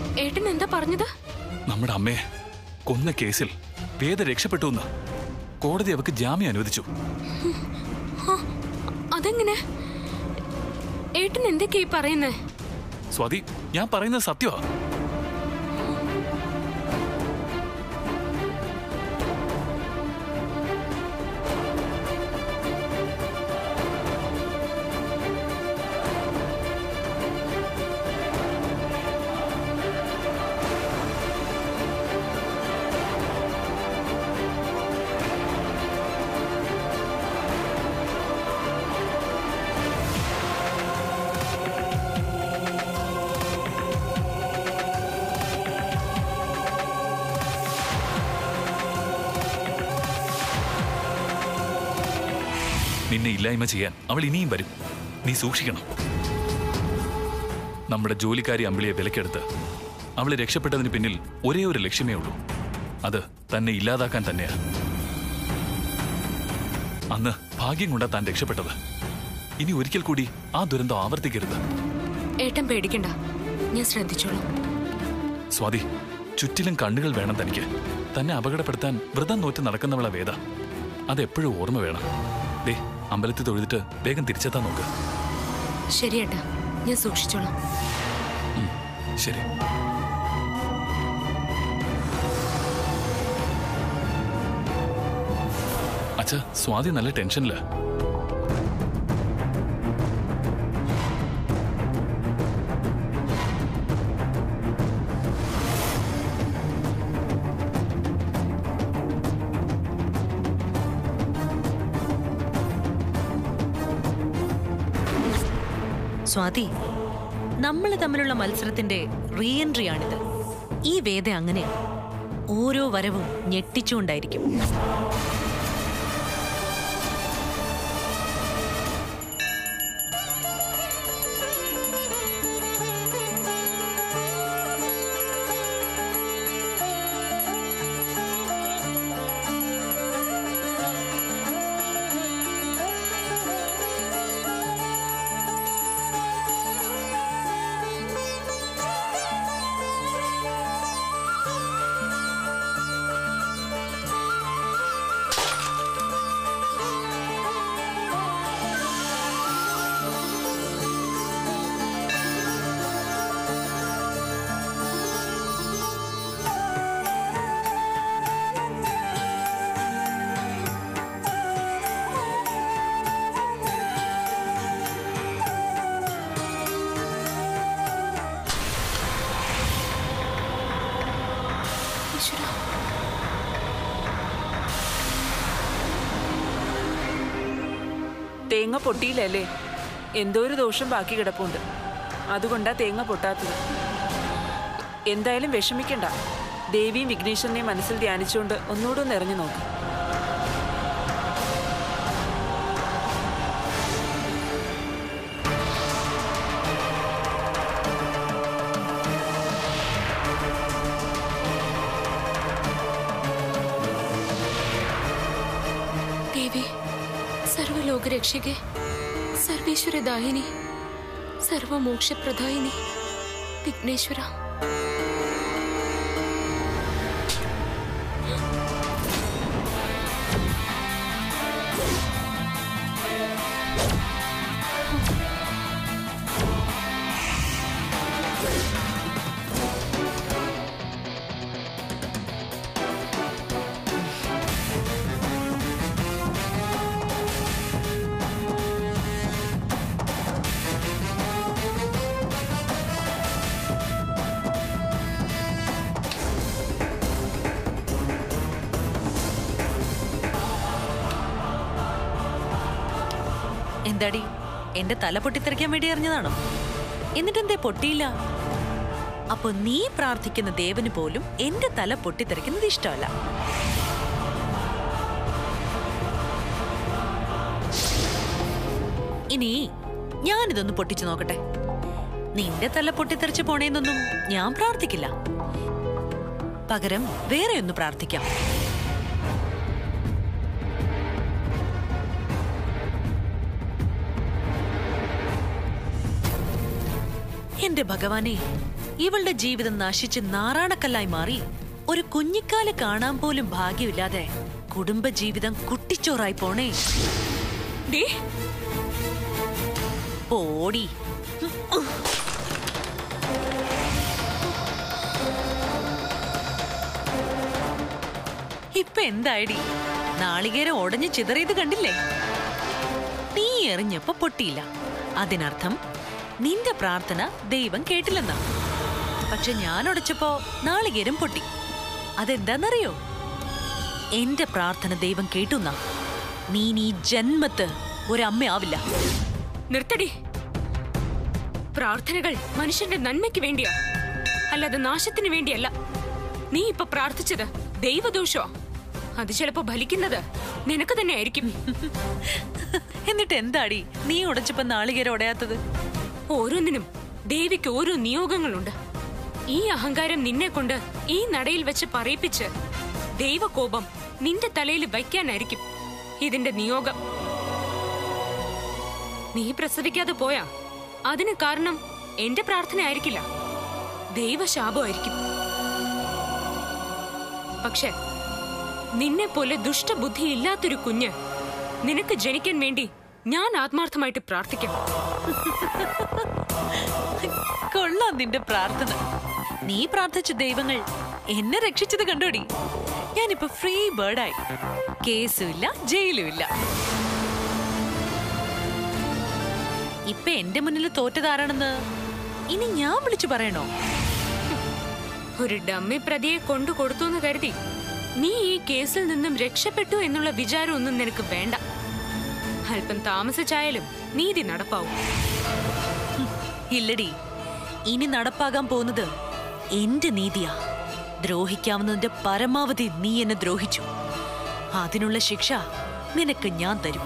ഏട്ടൻ എന്താ പറഞ്ഞത് നമ്മുടെ അമ്മയെ കൊന്ന കേസിൽ വേദ രക്ഷപ്പെട്ടു എന്ന് കോടതി അവക്ക് ജാമ്യം അനുവദിച്ചു അതെങ്ങനെ ഏട്ടൻ എന്തൊക്കെയാ ഈ പറയുന്നേ സ്വാതി ഞാൻ പറയുന്നത് സത്യമാ നിന്നെ ഇല്ലായ്മ ചെയ്യാൻ അവൾ ഇനിയും വരും നീ സൂക്ഷിക്കണം നമ്മുടെ ജോലിക്കാരി അമ്പിളിയെ വിലക്കെടുത്ത് അവളെ രക്ഷപ്പെട്ടതിന് പിന്നിൽ ഒരേ ഒരു ലക്ഷ്യമേ ഉള്ളൂ അത് തന്നെ ഇല്ലാതാക്കാൻ തന്നെയാ അന്ന് ഭാഗ്യം കൊണ്ടാ താൻ രക്ഷപ്പെട്ടത് ഇനി ഒരിക്കൽ കൂടി ആ ദുരന്തം ആവർത്തിക്കരുത് ഏട്ടൻ പേടിക്കണ്ട ഞാൻ ശ്രദ്ധിച്ചോളാം സ്വാതി ചുറ്റിലും കണ്ണുകൾ വേണം തനിക്ക് തന്നെ അപകടപ്പെടുത്താൻ വ്രതം നോറ്റ് നടക്കുന്നവളെ വേദ അതെപ്പോഴും ഓർമ്മ വേണം ദേ അമ്പലത്തിൽ തൊഴുതിട്ട് വേഗം തിരിച്ചെത്താൻ നോക്ക് ശരി ഏട്ടാ ഞാൻ സൂക്ഷിച്ചോളാം ശരി അച്ഛ സ്വാതി നല്ല ടെൻഷനില്ല സ്വാതി നമ്മൾ തമ്മിലുള്ള മത്സരത്തിന്റെ റീ എൻട്രി ആണിത് ഈ വേദ അങ്ങനെയാ ഓരോ വരവും ഞെട്ടിച്ചുകൊണ്ടായിരിക്കും ഈശ്വരാ തേങ്ങ പൊട്ടിയില്ലല്ലേ എന്തോ ഒരു ദോഷം ബാക്കി കിടപ്പുണ്ട് അതുകൊണ്ടാ തേങ്ങ പൊട്ടാത്തത് എന്തായാലും വിഷമിക്കണ്ട ദേവിയും വിഘ്നേശ്വരനെയും മനസ്സിൽ ധ്യാനിച്ചുകൊണ്ട് ഒന്നുകൂടെ ഒന്ന് ഇറങ്ങി നോക്ക് ദേവി സർവലോകരക്ഷകെ സർവേശ്വരദായിനി സർവമോക്ഷപ്രദായിനി വിഘ്നേശ്വര എന്താടി എന്റെ തല പൊട്ടിത്തെറിക്കാൻ വേണ്ടി എറിഞ്ഞതാണോ എന്നിട്ടെന്തേ പൊട്ടിയില്ല അപ്പൊ നീ പ്രാർത്ഥിക്കുന്ന ദേവന് പോലും എന്റെ തല പൊട്ടിത്തെറിക്കുന്നത് ഇഷ്ടമല്ല ഇനി ഞാനിതൊന്ന് പൊട്ടിച്ചു നോക്കട്ടെ നിന്റെ തല പൊട്ടിത്തെറിച്ച് പോണേന്നൊന്നും ഞാൻ പ്രാർത്ഥിക്കില്ല പകരം വേറെ ഒന്ന് പ്രാർത്ഥിക്കാം എന്റെ ഭഗവാനെ ഇവളുടെ ജീവിതം നശിച്ച് നാറാണക്കല്ലായി മാറി ഒരു കുഞ്ഞിക്കാല് കാണാൻ പോലും ഭാഗ്യമില്ലാതെ കുടുംബ ജീവിതം കുട്ടിച്ചോറായി പോണേ ദേ പോടി ഇപ്പൊ എന്തായടി നാളികേരം ഉടഞ്ഞു ചിതറിയത് കണ്ടില്ലേ നീ എറിഞ്ഞപ്പോ പൊട്ടിയില്ല അതിനർത്ഥം നിന്റെ പ്രാർത്ഥന ദൈവം കേട്ടില്ലെന്നാ പക്ഷെ ഞാൻ ഉടച്ചപ്പോ നാളികേരം പൊട്ടി അതെന്താന്നറിയോ എന്റെ പ്രാർത്ഥന ദൈവം കേട്ടുന്നാ നീ നീ ജന്മത്ത് ഒരമ്മയാവില്ല നിർത്തടി പ്രാർത്ഥനകൾ മനുഷ്യന്റെ നന്മയ്ക്ക് വേണ്ടിയാ അല്ലാതെ നാശത്തിന് വേണ്ടിയല്ല നീ ഇപ്പൊ പ്രാർത്ഥിച്ചത് ദൈവദോഷോ അത് ചിലപ്പോ ഫലിക്കുന്നത് നിനക്ക് തന്നെ ആയിരിക്കും എന്നിട്ട് എന്താടി നീ ഉടച്ചപ്പോ നാളികേരം ഉടയാത്തത് ഓരോന്നിനും ദേവിക്ക് ഓരോ നിയോഗങ്ങളുണ്ട് ഈ അഹങ്കാരം നിന്നെ കൊണ്ട് ഈ നടയിൽ വെച്ച് പറയിപ്പിച്ച് ദൈവകോപം നിന്റെ തലയിൽ വയ്ക്കാനായിരിക്കും ഇതിന്റെ നിയോഗം നീ പ്രസവിക്കാതെ പോയാ അതിന് കാരണം എന്റെ പ്രാർത്ഥന ആയിരിക്കില്ല ദൈവശാപമായിരിക്കും പക്ഷെ നിന്നെ പോലെ ദുഷ്ടബുദ്ധി ഇല്ലാത്തൊരു കുഞ്ഞ് നിനക്ക് ജനിക്കാൻ വേണ്ടി ഞാൻ ആത്മാർത്ഥമായിട്ട് പ്രാർത്ഥിക്കാം കൊള്ളാം നിന്റെ പ്രാർത്ഥന നീ പ്രാർത്ഥിച്ച ദൈവങ്ങൾ എന്നെ രക്ഷിച്ചത് കണ്ടോടി ഞാനിപ്പോ ഫ്രീ ബേർഡായി കേസുമില്ല ജയിലുമില്ല ഇപ്പൊ എന്റെ മുന്നിൽ തോറ്റതാരാണെന്ന് ഇനി ഞാൻ വിളിച്ചു പറയണോ ഒരു ഡമ്മി പ്രതിയെ കൊണ്ടു കൊടുത്തു എന്ന് കരുതി നീ ഈ കേസിൽ നിന്നും രക്ഷപ്പെട്ടു എന്നുള്ള വിചാരമൊന്നും നിനക്ക് വേണ്ട അല്പം താമസിച്ചായാലും നീതി നടപ്പാവും ഇല്ലടി ഇനി നടപ്പാകാൻ പോകുന്നത് എന്റെ നീതിയാ ദ്രോഹിക്കാവുന്നതിന്റെ പരമാവധി നീ എന്നെ ദ്രോഹിച്ചു അതിനുള്ള ശിക്ഷ നിനക്ക് ഞാൻ തരും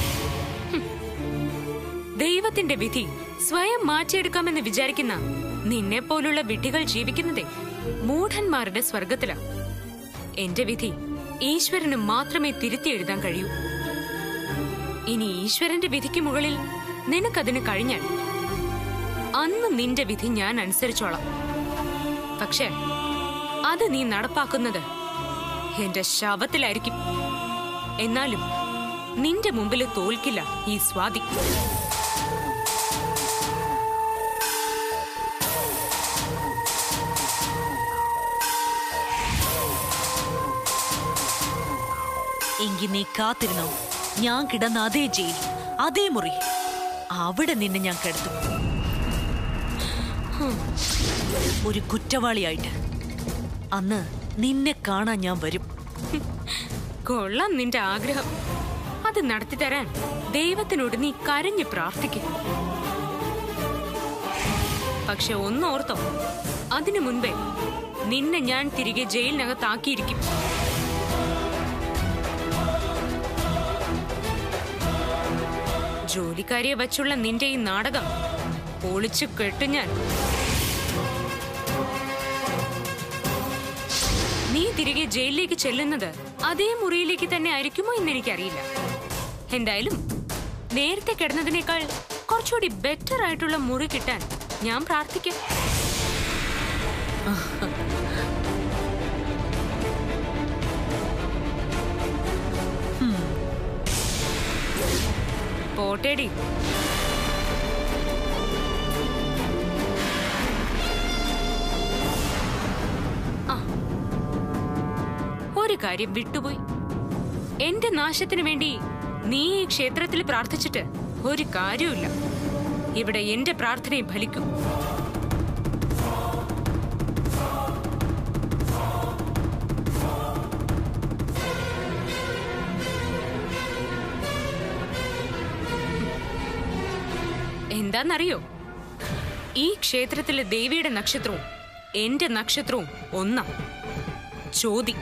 ദൈവത്തിന്റെ വിധി സ്വയം മാറ്റിയെടുക്കാമെന്ന് വിചാരിക്കുന്ന നിന്നെ പോലുള്ള വിഡ്ഢികൾ ജീവിക്കുന്നതേ മൂഢന്മാരുടെ സ്വർഗത്തിലാ എന്റെ വിധി ഈശ്വരന് മാത്രമേ തിരുത്തി എഴുതാൻ കഴിയൂ ഇനി ഈശ്വരന്റെ വിധിക്ക് മുകളിൽ നിനക്കതിന് കഴിഞ്ഞാൽ അന്ന് നിന്റെ വിധി ഞാൻ അനുസരിച്ചോളാം പക്ഷേ അത് നീ നടപ്പാക്കുന്നത് എന്റെ ശവത്തിലായിരിക്കും എന്നാലും നിന്റെ മുമ്പിൽ തോൽക്കില്ല ഈ സ്വാതി എങ്കി നീ കാത്തിരുന്നോ ഞാൻ കിടന്ന അതേ ജയിൽ അതേ മുറി അവിടെ നിന്നെ ഞാൻ കിടത്തും ഹും. ഒരു കുറ്റവാളിയായിട്ട് അന്ന് നിന്നെ കാണാൻ ഞാൻ വരും കൊള്ളാം നിന്റെ ആഗ്രഹം അത് നടത്തിത്തരാൻ ദൈവത്തിനോട് നീ കരഞ്ഞ് പ്രാർത്ഥിക്കും പക്ഷെ ഒന്നോർത്തോ അതിനു മുൻപേ നിന്നെ ഞാൻ തിരികെ ജയിലിനകത്താക്കിയിരിക്കും ജോലിക്കാരിയെ വച്ചുള്ള നിന്റെ ഈ നാടകം പൊളിച്ചു കെട്ടു ഞാൻ നീ തിരികെ ജയിലിലേക്ക് ചെല്ലുന്നത് അതേ മുറിയിലേക്ക് തന്നെ ആയിരിക്കുമോ എന്ന് എനിക്കറിയില്ല എന്തായാലും നേരത്തെ കിടന്നതിനേക്കാൾ കുറച്ചുകൂടി ബെറ്റർ ആയിട്ടുള്ള മുറി കിട്ടാൻ ഞാൻ പ്രാർത്ഥിക്കാം പോട്ടേടി ആ ഒരു കാര്യം വിട്ടുപോയി എന്റെ നാശത്തിന് വേണ്ടി നീ ഈ ക്ഷേത്രത്തിൽ പ്രാർത്ഥിച്ചിട്ട് ഒരു കാര്യമില്ല ഇവിടെ എന്റെ പ്രാർത്ഥനയും ഫലിക്കും എന്താന്നറിയോ ഈ ക്ഷേത്രത്തിലെ ദേവിയുടെ നക്ഷത്രവും എന്റെ നക്ഷത്രവും ഒന്നാ ചോതി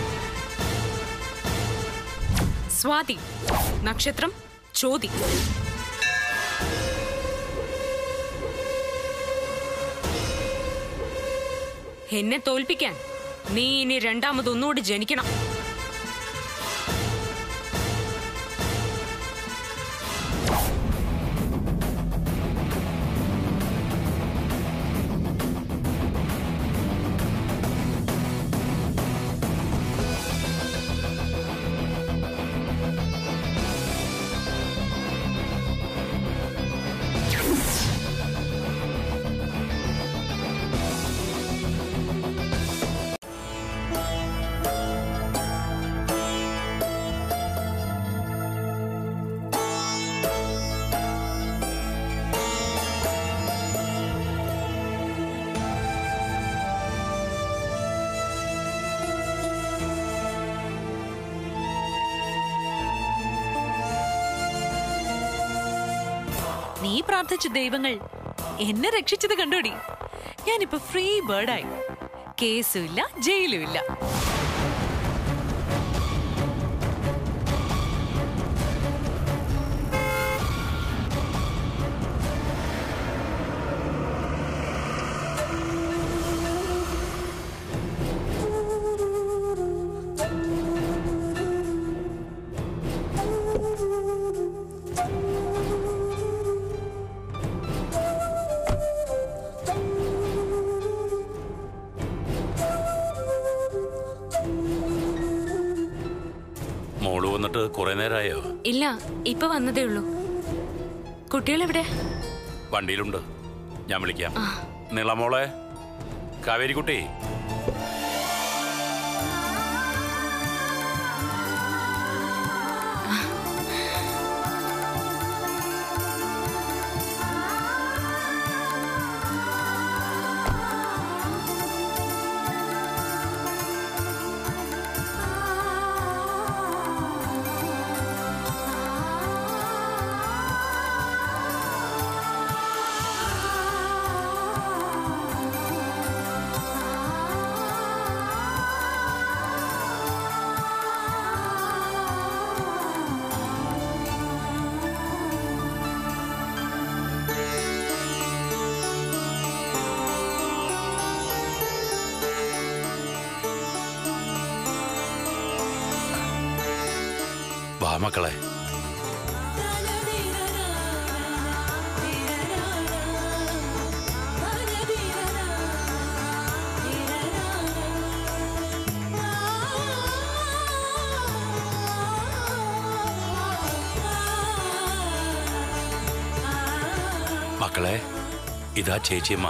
സ്വാതി നക്ഷത്രം ചോതി എന്നെ തോൽപ്പിക്കാൻ നീ ഇനി രണ്ടാമതൊന്നുകൂടി ജനിക്കണം നീ പ്രാർത്ഥിച്ച ദൈവങ്ങൾ എന്നെ രക്ഷിച്ചത് കണ്ടോടി ഞാനിപ്പോ ഫ്രീ ബേർഡായി കേസും ഇല്ല ജയിലും ഇല്ല മോള് വന്നിട്ട് കുറെ നേരമായോ ഇല്ല ഇപ്പൊ വന്നതേ ഉള്ളൂ കുട്ടികളെവിടെ വണ്ടിയിലുണ്ട് ഞാൻ വിളിക്കാം നീളമോളെ കാവേരിക്കുട്ടി വാ മക്കളെ മക്കളെ ഇതാ ചേച്ചിയമ്മ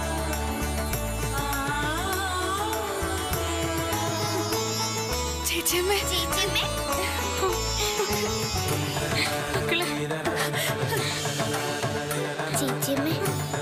ചേച്ചിയമ്മേ മക്കളെ ചേച്ചിയമ്മേ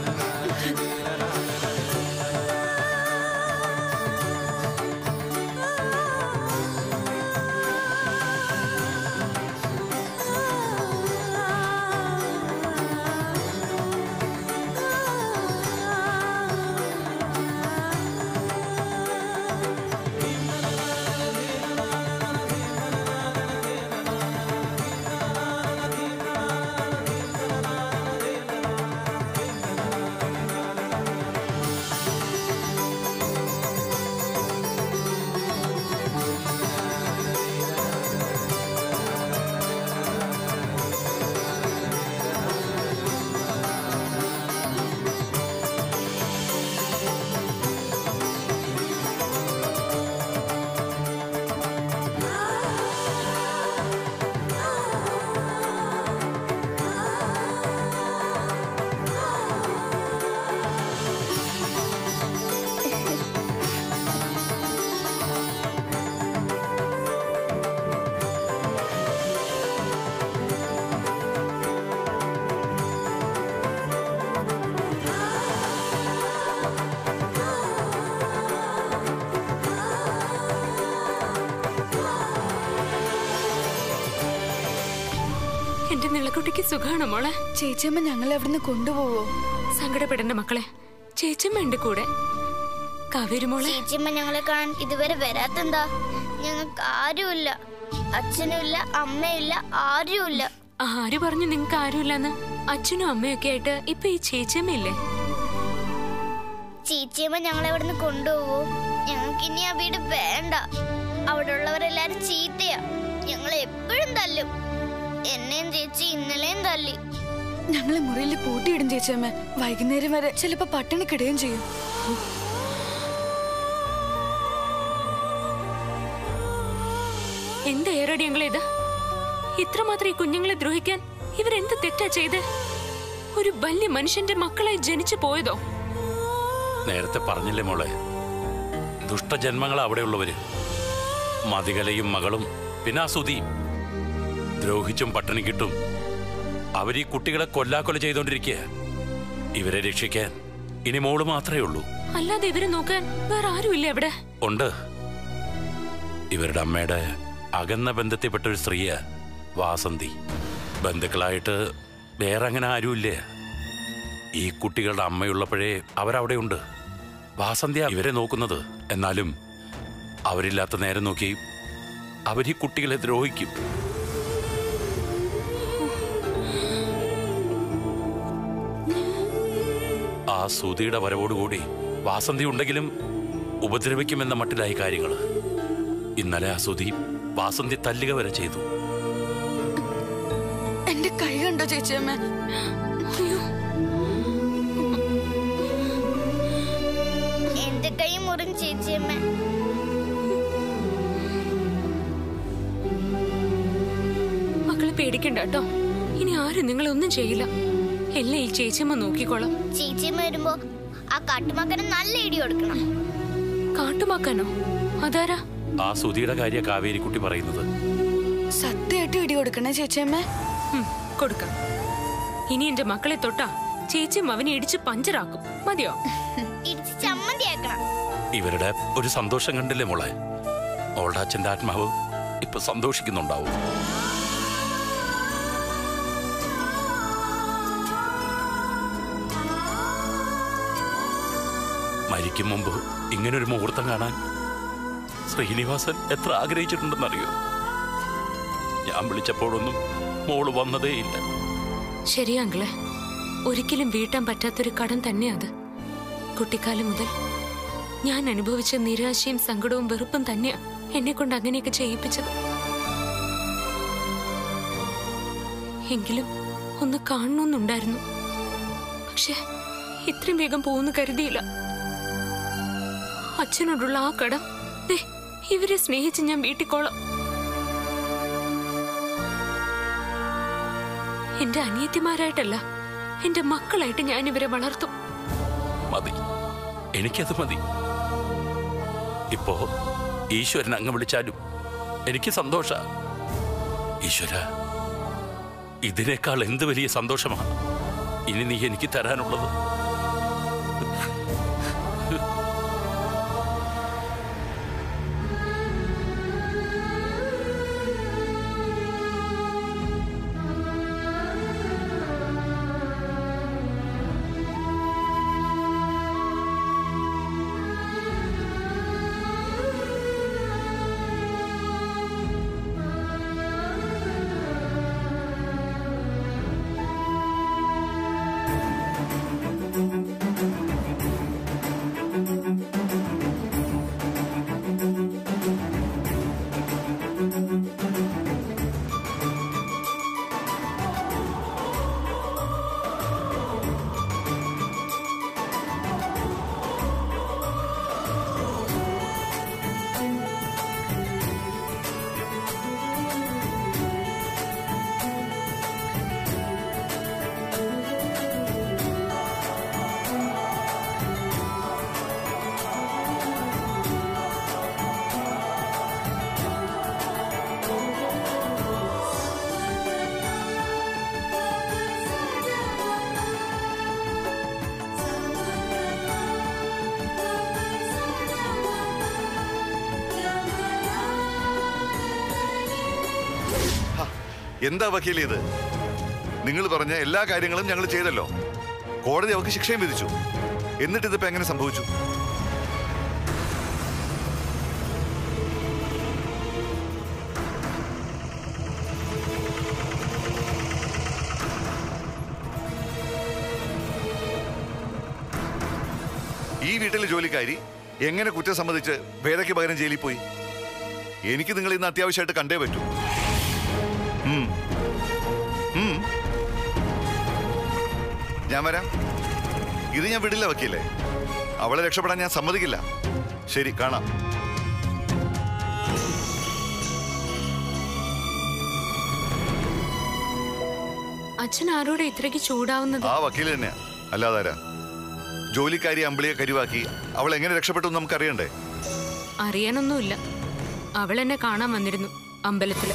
എന്റെ നിളക്കുട്ടിക്ക് സുഖാണോ മോളെ ചേച്ചിയമ്മ ഞങ്ങളെ അവിടുന്ന് കൊണ്ടുപോവോ സങ്കടപ്പെടേണ്ട മക്കളെ ചേച്ചമ്മ ഉണ്ട് കൂടെ കാവേരി മോളെ ചേച്ചിയമ്മ ഞങ്ങളെ കാണാൻ ഇതുവരെ വരാത്തെന്താ ഞങ്ങൾക്ക് ആരുമില്ല അച്ഛനുമില്ല അമ്മയില്ല ആരുമില്ല ആര് പറഞ്ഞു നിങ്ങക്ക് ആരുമില്ലെന്ന് അച്ഛനും അമ്മയൊക്കെ ആയിട്ട് ഇപ്പൊ ഈ ചേച്ചിയമ്മയില്ലേ ചേച്ചിയമ്മ ഞങ്ങളെ ഇവിടുന്ന് കൊണ്ടുപോവോ ഞങ്ങൾക്ക് ഇനി ആ വീട് വേണ്ട അവിടെ ഉള്ളവരെല്ലാരും ചീത്തയാ ഞങ്ങൾ എപ്പോഴും തല്ലും എന്നെയും ചേച്ചി ഇന്നലെയും തല്ലി ഞങ്ങളെ മുറിയിൽ പൂട്ടിയിടും ചേച്ചിയമ്മ വൈകുന്നേരം വരെ ചിലപ്പോ പട്ടിണി കിടുകയും ചെയ്യും എന്ത് ഏറടിയങ്ങളിത് ഇത്രമാത്രം ഈ കുഞ്ഞുങ്ങളെ ദ്രോഹിക്കാൻ ഇവരെന്ത് തെറ്റാ ചെയ്ത് ഒരു വലിയ മനുഷ്യന്റെ മക്കളായി ജനിച്ചു പോയതോ നേരത്തെ പറഞ്ഞില്ലേ മോളെ ദുഷ്ടജന്മങ്ങളാ അവിടെയുള്ളവര് മതികലയും മകളും പിന്നെ ആ സുതിയും ദ്രോഹിച്ചും പട്ടിണി കിട്ടും അവരീ കുട്ടികളെ കൊല്ലാക്കൊല ചെയ്തോണ്ടിരിക്കുക ഇവരെ രക്ഷിക്കാൻ ഇനി മോള് മാത്രമേ ഉള്ളൂ അല്ലാതെ ഇവരെ നോക്കാൻ വേറെ ആരുമില്ല ഇവിടെ ഉണ്ട് ഇവരുടെ അമ്മയുടെ അകന്ന ബന്ധത്തിൽപ്പെട്ട ഒരു സ്ത്രീയ വാസന്തി ബന്ധുക്കളായിട്ട് വേറെ അങ്ങനെ ആരുമില്ലേ ഈ കുട്ടികളുടെ അമ്മയുള്ളപ്പോഴേ അവരവിടെയുണ്ട് വാസന്ത്യ ഇവരെ നോക്കുന്നത് എന്നാലും അവരില്ലാത്ത നേരം നോക്കി അവർ ഈ കുട്ടികളെ ദ്രോഹിക്കും ആ സുധിയുടെ വരവോടുകൂടി വാസന്തി ഉണ്ടെങ്കിലും ഉപദ്രവിക്കുമെന്ന മട്ടിലായി കാര്യങ്ങൾ ഇന്നലെ ആ സുധി വാസന്തി തല്ലുക വരെ ചെയ്തു എന്റെ കൈ കണ്ടോ ചേച്ചിയമ്മ അയ്യോ എന്റെ കൈ മുറിഞ്ഞ് ചേച്ചിയമ്മ മക്കളെ പേടിക്കണ്ട കേട്ടോ ഇനി ആരും നിങ്ങളെ ഒന്നും ചെയ്യില്ല എല്ലാം ഈ ചേച്ചിയമ്മ നോക്കിക്കോളാം ചേച്ചിയമ്മ വരുമ്പോ ആ കാട്ടുമക്കന് നല്ല ഇടി കൊടുക്കണം കാട്ടുമാക്കാനോ അതാരാ ആ സുധിയുടെ കാര്യ കാവേരിക്കുട്ടി പറയുന്നത് സത്യമായിട്ട് ഇടി കൊടുക്കണേ ചേച്ചിയമ്മ ഉം, കൊടുക്കാം ഇനി എന്റെ മക്കളെ തൊട്ടാ ചേച്ചിയും അവനെ ഇടിച്ച് പഞ്ചറാക്കും മതിയോ ഇടിച്ച് ചമ്മന്തിയാക്കണം ഇവരുടെ ഒരു സന്തോഷം കണ്ടില്ലേ മോളെ മോളുടെ അച്ഛൻ്റെ ആത്മാവ് ഇപ്പൊ സന്തോഷിക്കുന്നുണ്ടാവും മരിക്കും മുമ്പ് ഇങ്ങനൊരു മുഹൂർത്തം കാണാൻ ശ്രീനിവാസൻ എത്ര ആഗ്രഹിച്ചിട്ടുണ്ടെന്നറിയോ ഞാൻ വിളിച്ചപ്പോഴൊന്നും മോള് വന്നതേയില്ല ശരിയാ അങ്കിളെ ഒരിക്കലും വീട്ടാൻ പറ്റാത്തൊരു കടം തന്നെയാ അത് കുട്ടിക്കാലം മുതൽ ഞാൻ അനുഭവിച്ച നിരാശയും സങ്കടവും വെറുപ്പും തന്നെയാ എന്നെ കൊണ്ട് അങ്ങനെയൊക്കെ ചെയ്യിപ്പിച്ചത് എങ്കിലും ഒന്ന് കാണണമെന്നുണ്ടായിരുന്നു പക്ഷെ ഇത്രയും വേഗം പോകുന്നു കരുതിയില്ല അച്ഛനോടുള്ള ആ കടം ദേ ഇവരെ സ്നേഹിച്ച് ഞാൻ വീട്ടിക്കോളാം എന്റെ അനിയത്തിമാരായിട്ടല്ല എന്റെ മക്കളായിട്ട് ഞാൻ ഇവരെ വളർത്തും മതി എനിക്കത് മതി ഇപ്പോ ഈശ്വരൻ അങ്ങ് വിളിച്ചാലും എനിക്ക് സന്തോഷ ഈശ്വര ഇതിനേക്കാൾ എന്ത് വലിയ സന്തോഷമാണ് ഇനി നീ എനിക്ക് തരാനുള്ളത് ഹ, എന്താ വക്കീൽ ഇത് നിങ്ങൾ പറഞ്ഞ എല്ലാ കാര്യങ്ങളും ഞങ്ങൾ ചെയ്തല്ലോ കോടതി അവർക്ക് ശിക്ഷയും വിധിച്ചു എന്നിട്ട് ഇതിപ്പോ എങ്ങനെ സംഭവിച്ചു ഈ വീട്ടിലെ ജോലിക്കാരി എങ്ങനെ കുറ്റം സമ്മതിച്ച് വേദയ്ക്ക് പകരം ജയിലിൽ പോയി എനിക്ക് നിങ്ങൾ ഇന്ന് അത്യാവശ്യമായിട്ട് കണ്ടേ പറ്റൂ ഉം. ഉം. ഞാൻ വരാം ഇത് ഞാൻ വിടില്ല വക്കീലേ അവളെ രക്ഷപ്പെടാൻ ഞാൻ സമ്മതിക്കില്ല ശരി കാണാം അച്ഛൻ ആരോടെ ഇത്രയ്ക്ക് ചൂടാവുന്നത് ആ വക്കീൽ തന്നെയാ അല്ലാതാരാ ജോലിക്കാരി അമ്പിളിയെ കരുവാക്കി അവൾ എങ്ങനെ രക്ഷപ്പെട്ടു എന്ന് നമുക്കറിയണ്ടേ അറിയാനൊന്നുമില്ല അവൾ എന്നെ കാണാൻ വന്നിരുന്നു അമ്പലത്തില്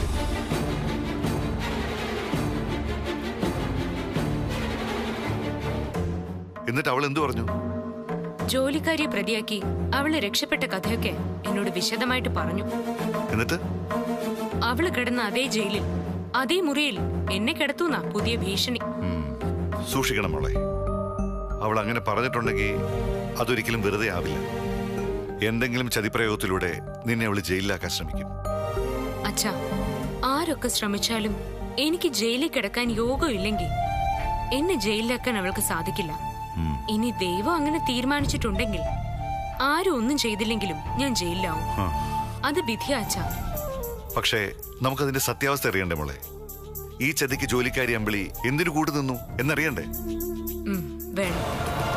എന്നിട്ട് അവൾ എന്തു പറഞ്ഞു ജോലിക്കാരിയെ പ്രതിയാക്കി അവള് രക്ഷപ്പെട്ട കഥയൊക്കെ എന്നോട് വിശദമായിട്ട് പറഞ്ഞു എന്നിട്ട് അവള് കിടന്ന അതേ ജയിലിൽ അതേ മുറിയിൽ എന്നെ കിടത്തുന്ന പുതിയ ഭീഷണി ഉം. സൂക്ഷിക്കണം മോളെ അവൾ അങ്ങനെ പറഞ്ഞിട്ടുണ്ടെങ്കിൽ അതൊരിക്കലും വെറുതെ ആവില്ല എന്തെങ്കിലും ചതിപ്രയോഗത്തിലൂടെ നിന്നെ അവൾ ജയിലിലാക്കാൻ ശ്രമിക്കും അച്ഛാ ആരൊക്കെ ശ്രമിച്ചാലും എനിക്ക് ജയിലിൽ കിടക്കാൻ യോഗമില്ലെങ്കിൽ എന്നെ ജയിലിലാക്കാൻ അവൾക്ക് സാധിക്കില്ല ഉം. ഇനി ദൈവം അങ്ങനെ തീരുമാനിച്ചിട്ടുണ്ടെങ്കിൽ ആരും ഒന്നും ചെയ്തില്ലെങ്കിലും ഞാൻ ജയിലിലാവും ആ. അത് വിധിയാ അച്ഛാ പക്ഷേ നമുക്കതിന്റെ സത്യാവസ്ഥ അറിയണ്ടേ മോളെ ഈ ചതിക്ക് ജോലിക്കാരി അമ്പിളി എന്തിനു കൂട്ടു നിന്നു എന്നറിയണ്ടേ ഉം, വേണം